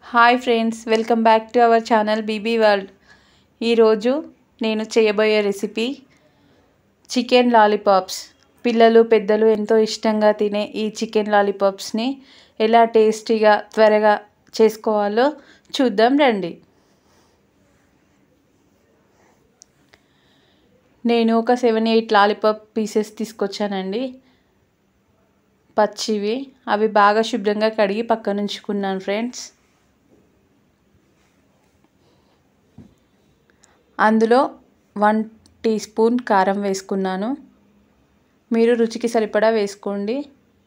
hi friends welcome back to our channel BB world ఈరోజు నేను చేయబోయే రెసిపీ చికెన్ లాలీపాప్స్ పిల్లలు పెద్దలు ఎంతో ఇష్టంగా తినే ఈ చికెన్ లాలీపాప్స్ని ఎలా టేస్టీగా త్వరగా చేసుకోవాలో చూద్దాం రండి నేను ఒక సెవెన్ ఎయిట్ లాలీపాప్ పీసెస్ తీసుకొచ్చానండి పచ్చివి అవి బాగా శుభ్రంగా కడిగి పక్కన ఉంచుకున్నాను ఫ్రెండ్స్ అందులో వన్ టీ స్పూన్ కారం వేసుకున్నాను మీరు రుచికి సరిపడా వేసుకోండి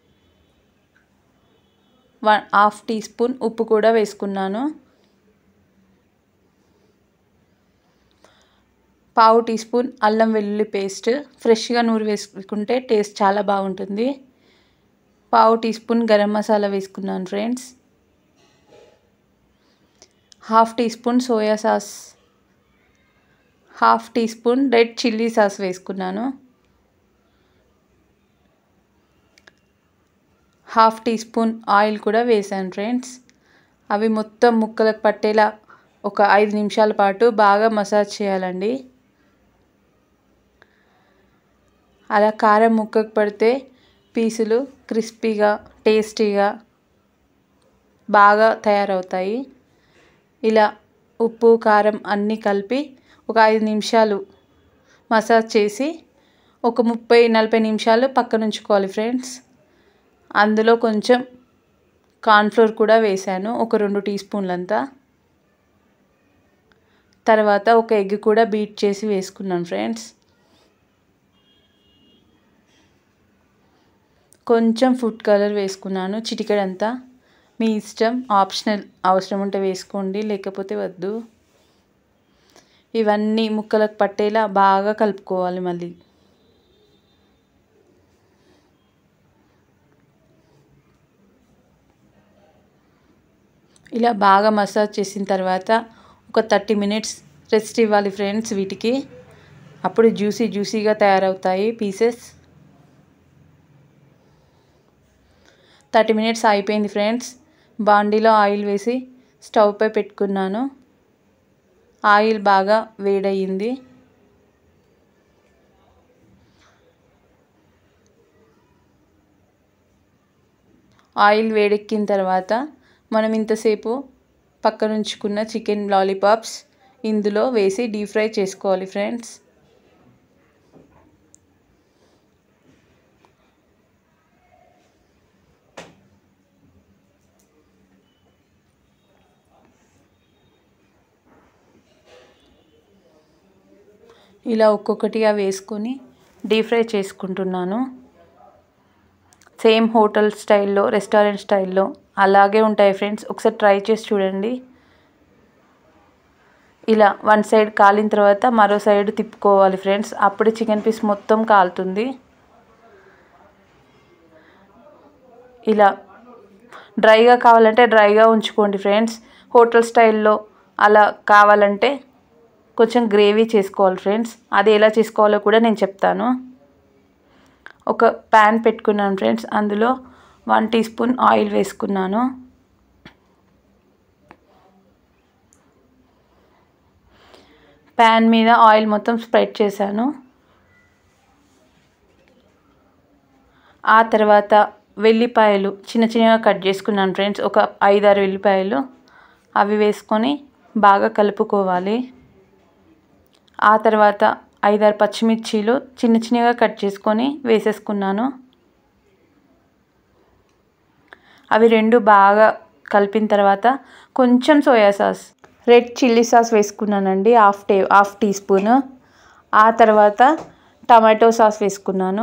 వన్ హాఫ్ టీ స్పూన్ ఉప్పు కూడా వేసుకున్నాను పావు టీ స్పూన్ అల్లం వెల్లుల్లి పేస్ట్ ఫ్రెష్గా నూరు వేసుకుంటే టేస్ట్ చాలా బాగుంటుంది పావు టీ స్పూన్ గరం మసాలా వేసుకున్నాను friends half teaspoon soya sauce half teaspoon red chilli sauce వేసుకున్నాను హాఫ్ టీ స్పూన్ ఆయిల్ కూడా వేసాను ఫ్రెండ్స్ అవి మొత్తం ముక్కలకు పట్టేలా ఒక ఐదు నిమిషాల పాటు బాగా మసాజ్ చేయాలండి అలా కారం ముక్కకు పడితే పీసులు క్రిస్పీగా టేస్టీగా బాగా తయారవుతాయి ఇలా ఉప్పు కారం అన్నీ కలిపి ఒక ఐదు నిమిషాలు మసాజ్ చేసి ఒక ముప్పై నలభై నిమిషాలు పక్కన ఉంచుకోవాలి ఫ్రెండ్స్ అందులో కొంచెం కార్న్ఫ్లోర్ కూడా వేసాను ఒక రెండు టీ స్పూన్లంతా తర్వాత ఒక ఎగ్ కూడా బీట్ చేసి వేసుకున్నాను ఫ్రెండ్స్ కొంచెం ఫుడ్ కలర్ వేసుకున్నాను చిటికెడంతా మీ ఇష్టం ఆప్షనల్ అవసరం ఉంటే వేసుకోండి లేకపోతే వద్దు ఇవన్నీ ముక్కలకు పట్టేలా బాగా కలుపుకోవాలి మళ్ళీ ఇలా బాగా మసాజ్ చేసిన తర్వాత ఒక థర్టీ మినిట్స్ రెస్ట్ ఇవ్వాలి ఫ్రెండ్స్ వీటికి అప్పుడు జ్యూసీ జ్యూసీగా తయారవుతాయి పీసెస్ థర్టీ మినిట్స్ అయిపోయింది ఫ్రెండ్స్ బాండీలో ఆయిల్ వేసి స్టవ్ పై పెట్టుకున్నాను ఆయిల్ బాగా వేడయ్యింది ఆయిల్ వేడెక్కిన తర్వాత మనం ఇంతసేపు పక్కన ఉంచుకున్న చికెన్ లాలీపాప్స్ ఇందులో వేసి డీప్ ఫ్రై చేసుకోవాలి ఫ్రెండ్స్ ఇలా ఒక్కొక్కటిగా వేసుకొని డీప్ ఫ్రై చేసుకుంటున్నాను సేమ్ హోటల్ స్టైల్లో రెస్టారెంట్ స్టైల్లో అలాగే ఉంటాయి ఫ్రెండ్స్ ఒకసారి ట్రై చేసి చూడండి ఇలా వన్ సైడ్ కాలిన తర్వాత మరో సైడ్ తిప్పుకోవాలి ఫ్రెండ్స్ అప్పుడు చికెన్ పీస్ మొత్తం కాలుతుంది ఇలా డ్రైగా కావాలంటే డ్రైగా ఉంచుకోండి ఫ్రెండ్స్ హోటల్ స్టైల్లో అలా కావాలంటే కొంచెం గ్రేవీ చేసుకోవాలి ఫ్రెండ్స్ అది ఎలా చేసుకోవాలో కూడా నేను చెప్తాను ఒక ప్యాన్ పెట్టుకున్నాను ఫ్రెండ్స్ అందులో వన్ టీ స్పూన్ ఆయిల్ వేసుకున్నాను ప్యాన్ మీద ఆయిల్ మొత్తం స్ప్రెడ్ చేశాను ఆ తర్వాత వెల్లిపాయలు చిన్న చిన్నగా కట్ చేసుకున్నాను ఫ్రెండ్స్ ఒక ఐదారు వెల్లిపాయలు అవి వేసుకొని బాగా కలుపుకోవాలి ఆ తర్వాత ఐదారు పచ్చిమిర్చీలు చిన్న చిన్నగా కట్ చేసుకొని వేసేసుకున్నాను అవి రెండు బాగా కలిపిన తర్వాత కొంచెం soya sauce red chilli sauce వేసుకున్నానండి half tea half teaspoon ఆ తర్వాత టమాటో సాస్ వేసుకున్నాను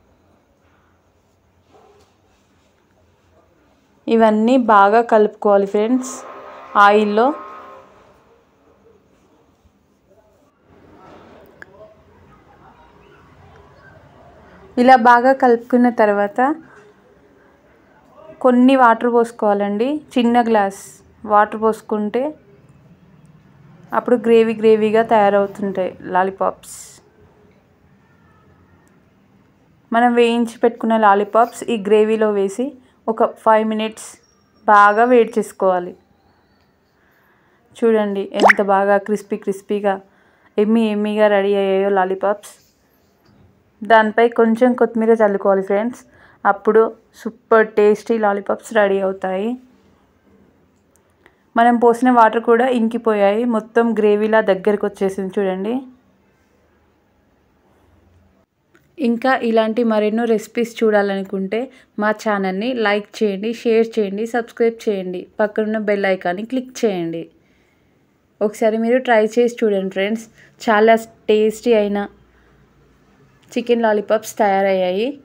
ఇవన్నీ బాగా కలుపుకోవాలి ఫ్రెండ్స్ ఆయిల్లో ఇలా బాగా కలుపుకున్న తర్వాత కొన్ని వాటర్ పోసుకోవాలండి చిన్న గ్లాస్ వాటర్ పోసుకుంటే అప్పుడు గ్రేవీ గ్రేవీగా తయారవుతుంటాయి లాలీపాప్స్ మనం వేయించి పెట్టుకున్న లాలీపాప్స్ ఈ గ్రేవీలో వేసి ఒక ఫైవ్ మినిట్స్ బాగా వేడి చేసుకోవాలి చూడండి ఎంత బాగా క్రిస్పీ క్రిస్పీగా ఎమ్మి ఎమ్మిగా రెడీ అయ్యాయో లాలీపాప్స్ దానిపై కొంచెం కొత్తిమీర చల్లుకోవాలి ఫ్రెండ్స్ అప్పుడు సూపర్ టేస్టీ లాలీపాప్స్ రెడీ అవుతాయి మనం పోసిన వాటర్ కూడా ఇంకిపోయాయి మొత్తం గ్రేవీలా దగ్గరికి వచ్చేసింది చూడండి ఇంకా ఇలాంటి మరెన్నో రెసిపీస్ చూడాలనుకుంటే మా ఛానల్ని లైక్ చేయండి షేర్ చేయండి సబ్స్క్రైబ్ చేయండి పక్కనున్న బెల్ ఐకాన్ని క్లిక్ చేయండి ఒకసారి మీరు ట్రై చేసి చూడండి ఫ్రెండ్స్ చాలా టేస్టీ అయిన చికెన్ లాలీపాప్స్ తయారయ్యాయి